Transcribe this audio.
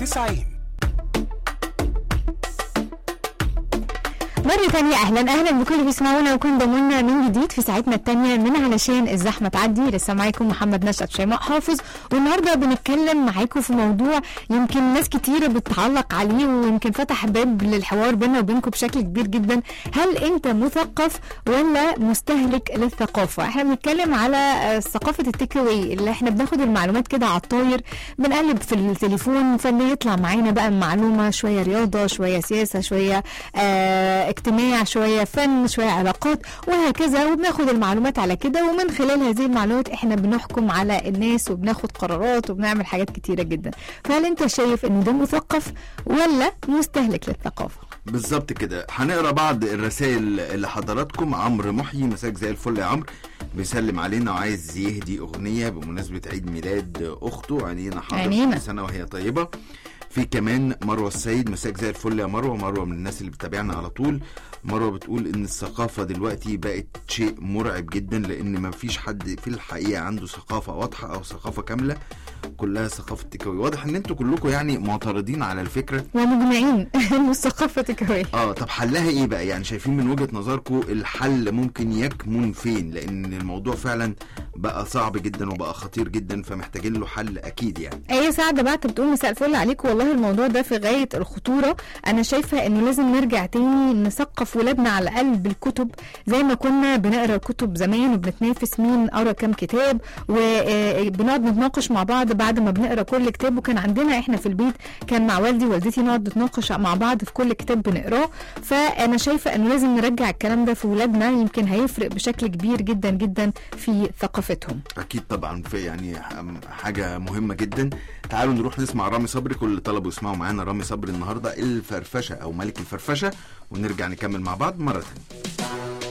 90 مرة تانية أهلا أهلا بكل اللي بيسمعونا وكن ضمونا من جديد في ساعتنا التانية من علشان الزحمة تعدي لسه معاكم محمد نشأت شيماء حافظ والنهاردة بنتكلم معاكم في موضوع يمكن ناس كتيرة بتعلق عليه ويمكن فتح باب للحوار بيننا وبينكم بشكل كبير جدا هل أنت مثقف ولا مستهلك للثقافة؟ احنا بنتكلم على آه، ثقافة التيك أواي اللي احنا بناخد المعلومات كده على الطاير بنقلب في التليفون فاللي يطلع معانا بقى معلومة شوية رياضة شوية سياسة شوية آه اجتماع شوية فن شوية علاقات وهكذا وبناخد المعلومات على كده ومن خلال هذه المعلومات احنا بنحكم على الناس وبناخد قرارات وبنعمل حاجات كتيرة جدا فهل انت شايف ان ده مثقف ولا مستهلك للثقافة؟ بالظبط كده هنقرا بعض الرسائل اللي حضراتكم عمرو محيي مساك زي الفل يا عمرو بيسلم علينا وعايز يهدي اغنيه بمناسبه عيد ميلاد اخته عينينا حاضر عينينا. كل سنه وهي طيبه في كمان مروه السيد مساك زي الفل يا مروه مروه من الناس اللي بتتابعنا على طول مروه بتقول ان الثقافه دلوقتي بقت شيء مرعب جدا لان ما فيش حد في الحقيقه عنده ثقافه واضحه او ثقافه كامله كلها ثقافه تكوي واضح ان انتوا كلكم يعني معترضين على الفكره ومجمعين ان الثقافة تكوي اه طب حلها ايه بقى يعني شايفين من وجهة نظركم الحل ممكن يكمن فين لان الموضوع فعلا بقى صعب جدا وبقى خطير جدا فمحتاجين له حل اكيد يعني اي سعد بعت بتقول مساء الفل عليكم والله الموضوع ده في غايه الخطوره انا شايفه انه لازم نرجع تاني نثقف ولادنا على الاقل بالكتب زي ما كنا بنقرا الكتب زمان وبنتنافس مين قرا كام كتاب وبنقعد نتناقش مع بعض بعد ما بنقرا كل كتاب وكان عندنا احنا في البيت كان مع والدي ووالدتي نقعد نتناقش مع بعض في كل كتاب بنقراه فانا شايفه انه لازم نرجع الكلام ده في ولادنا يمكن هيفرق بشكل كبير جدا جدا في ثقافتهم اكيد طبعا في يعني حاجة مهمة جدا تعالوا نروح نسمع رامي صبري كل اللي طلبوا يسمعوا معانا رامي صبري النهاردة الفرفشة او ملك الفرفشة ونرجع نكمل مع بعض مرة تانية